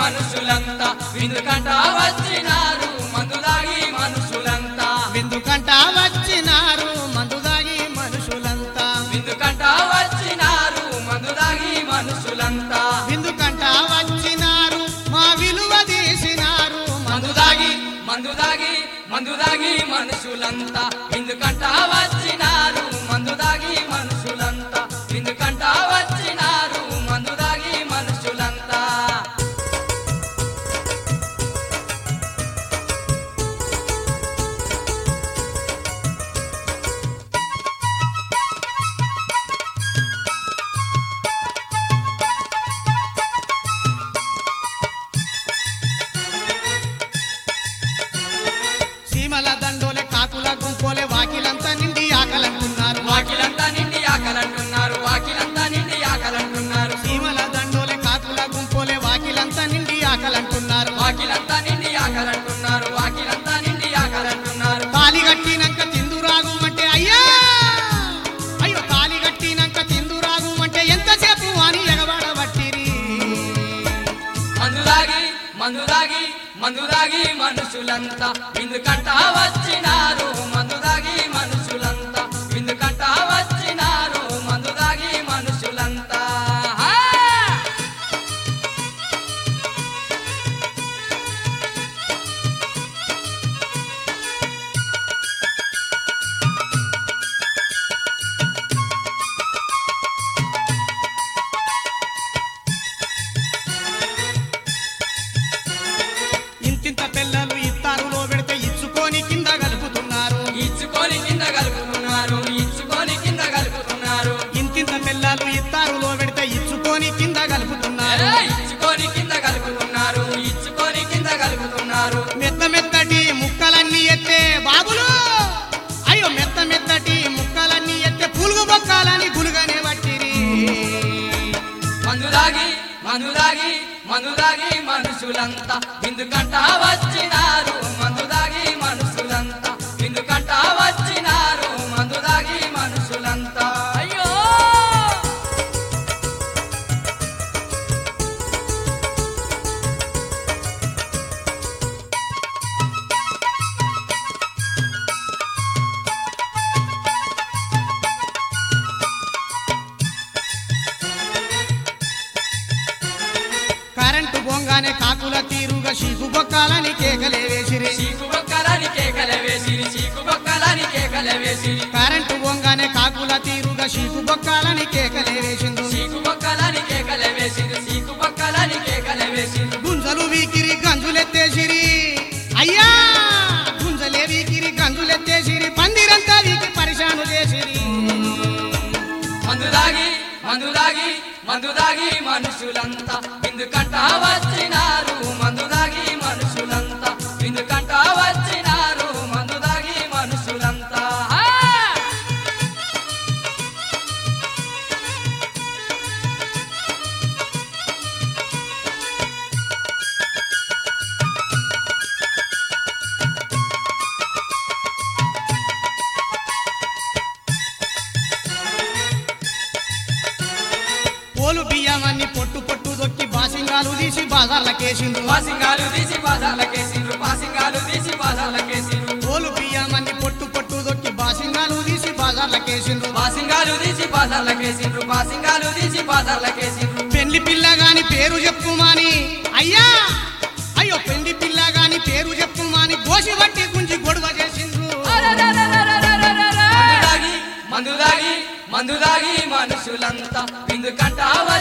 మనుషులంతా విందుకంట వచ్చినారు మందు దాగి మనుషులంతా విందుకంట వచ్చినారు మందు దాగి మనుషులంతా విందుకంట వచ్చినారు మందు దాగి మనుషులంతా విందుకంట వచ్చినారు మా విలువ తీసినారు మందు దాగి మందు దాగి మందు దాగి మనుషులంతా విందుకంట వచ్చినారు మందు దాగి మనుషులంతా విందుకంట వచ్చినారు మందు దాగి మనుషులంతా సీమల దండోలే కాకుల గుంపోలే వాకిలంతా నిండి ఆకలంటున్నారు వాకిలంతా నిండి ఆకలంటున్నారు వాకిలంతా నిండి ఆకలంటున్నారు సీమల దండోలే కాకుల గుంపోలే వాకిలంతా నిండి ఆకలంటున్నారు వాకిలంతా నిండి ఆకలంటున్నారు వాకిలంతా నిండి ఆకలంటున్నారు తాలి కట్టినాక తిందురాగు అంటే అయ్యా అయ్యో తాలి కట్టినాక తిందురాగు అంటే ఎంతసేపు అని ఎగబడబట్టిరి మందు దాగి మందు దాగి మందు దాగి మనుషులంతా విందుకంట వచ్చినారు మందు దాగి మనుషులంతా విందుకంట వచ్చినారు మందు దాగి మనుషులంతా హా! ఇంతింత పిల్లలు ఇత్తారులో పెడితే ఇచ్చుకొని కింద గలుపుతున్నారు ఇచ్చుకొని కింద కలుపుతున్నారు ఇచ్చుకొని కింద కలుపుతున్నారు ఇంతింత పిల్లలు ఇత్తారులో పెడితే ఇచ్చుకొని కింద గలుపుతున్నారు ఏ, ఇచ్చుకొని కింద కలుపుతున్నారు ఇచ్చుకొని కింద కలుపుతున్నారు మెత్త మెత్తటి ముక్కలన్నీ ఎత్తే బాబులు అయ్యో మెత్త మెత్తటి ముక్కలన్నీ ఎత్తే పులుగు బొక్కాలని గులుగానే పట్టిరి మందు దాగి మందు దాగి మందు దాగి మనుషులంతా విందుకంట వచ్చినారు మందు దాగి మనుషులంతా విందుకంట వచ్చినారు మందు దాగి మనుషులంతా అయ్యో కరెంటు బొంగానే కాకుల తీరుగా షీకు బొక్కాలని కేకలే వేసిరి చీకు బొక్కలని కేకలే వేసిరి చీకు బొక్కలని కేకలే వేసిరి కరెంటు బొంగానే కాకుల తీరుగా షీకు బొక్కాలని కేకలే వేసిండు చీకు బొక్కలని కేకలే వేసిరి చీకు బొక్కలని కేకలే వేసిరి గుంజలు వీకిరి గంజులెత్తేసిరి అయ్యా గుంజలే వీకిరి గంజులెత్తేసిరి పందిరంతా వీకి పరిశాను చేసిరి మందు దాగి మందు దాగి మందు దాగి మనుషులంతా విందుకంట వచ్చినారు మందు దాగి మనుషులంతా విందుకంట వచ్చినారు మందు దాగి మనుషులంతా హా! పోలు బియ్యమన్ని పొట్టు పొట్టు దొక్కి బాసింగాలు తీసి బాజార్లకేసిండు పాసింగాలు తీసి బాజాలకేసిండ్రు పాసింగాలు తీసి బాజాలకేసిండ్రు పోలు బియ్యమన్ని పొట్టు పొట్టు దొక్కి బాసింగాలు తీసి బాజార్లకేసిండు పాసింగాలు తీసి బాజాలకేసిండ్రు పాసింగాలు తీసి బాజాలకేసిండ్రు పెళ్లి పిల్ల గాని పేరు చెప్పుమాని అయ్యా అయ్యో పెళ్లి పిల్ల గాని పేరు చెప్పుమాని గోసి బట్టి గుంజి గొడవ చేసిండ్రు మందు దాగి మందు దాగి మందు దాగి మనుషులంతా విందుకంట